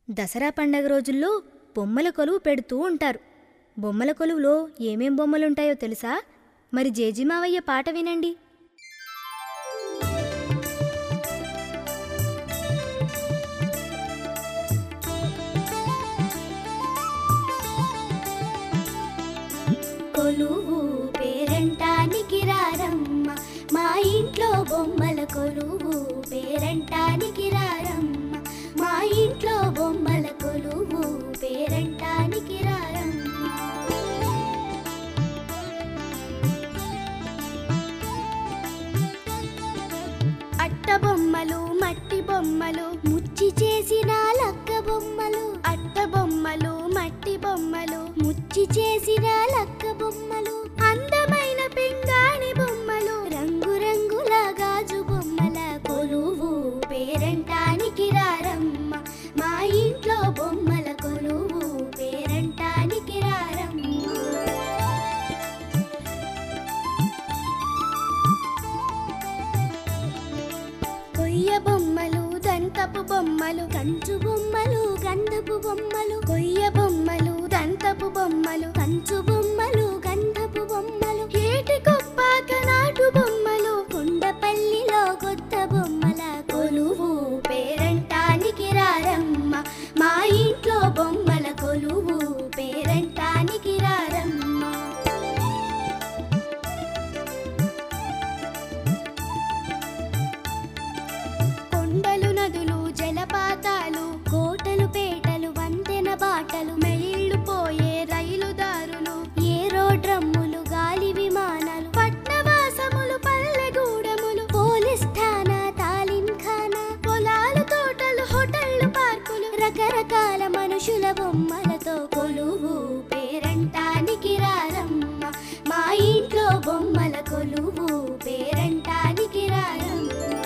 దసరా పండగ రోజుల్లో బొమ్మల కొలువు పెడుతూ ఉంటారు బొమ్మల కొలువులో ఏమేం బొమ్మలుంటాయో తెలుసా మరి జేజిమావయ్య పాట వినండి కొలువు పేరంటానికి రారమ్మ మా ఇంట్లో బొమ్మల కొలువు పేరంటానికి రారమ్మ మా ఇంట్లో బొమ్మల కొలువు పేరంటానికి రారమ్మ అట్ట బొమ్మలు మట్టి బొమ్మలు ముచ్చి చేసిన లక్క బొమ్మలు అట్ట బొమ్మలు మట్టి బొమ్మలు ముచ్చి చేసిన లక్క బొమ్మలు అందమైన పింగాణి బొమ్మలు రంగురంగుల గాజు బొమ్మల కొలువు పేరంటానికి రారమ్మ మా ఇంట్లో బొమ్మల కొలువు పేరంటానికి రారమ్మ కొయ్య బొమ్మలు దంతపు బొమ్మలు కంచు బొమ్మలు గంధపు బొమ్మలు కొయ్య బొమ్మలు దంతపు బొమ్మలు కంచు బొమ్మలు గంధపు బొమ్మలు ఏటి కొప్పాక నాటు బొమ్మలు కొండపల్లిలో కొత్త బొమ్మల కొలువు పేరంటానికి రారమ్మ మా ఇంట్లో బొమ్మల కొలువు పేరంటానికి రారమ్మ కొండలు నదులు జలపాతాలు కోటలు పేటలు వంతెన బాటలు మెయిళ్లు పోయే రైలు దారులు ఏరో డ్రమ్ములు గాలి విమానాలు పట్నవాసములు పల్లెగూడములు పోలీస్ ఠాణా తాలిం ఖానా పొలాలు తోటలు హోటళ్లు పార్కులు రకరకాల మనుషుల బొమ్మలతో కొలువు పేరంటానికి రారమ్మ మా ఇంట్లో బొమ్మల కొలువు పేరంటానికి రారమ్మ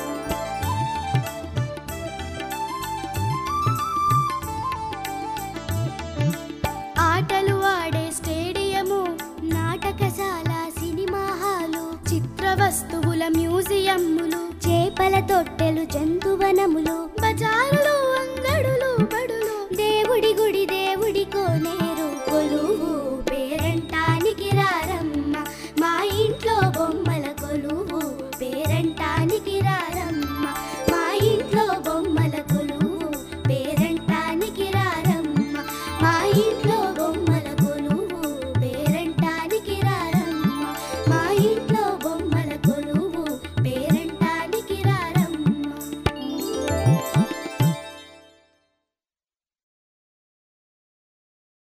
ఆటలు ఆడే స్టేడియము నాటకశాల సినిమా హాలు చిత్ర వస్తువుల మ్యూజియంలు చేపల తొట్టెలు జంతువనములు బజారుల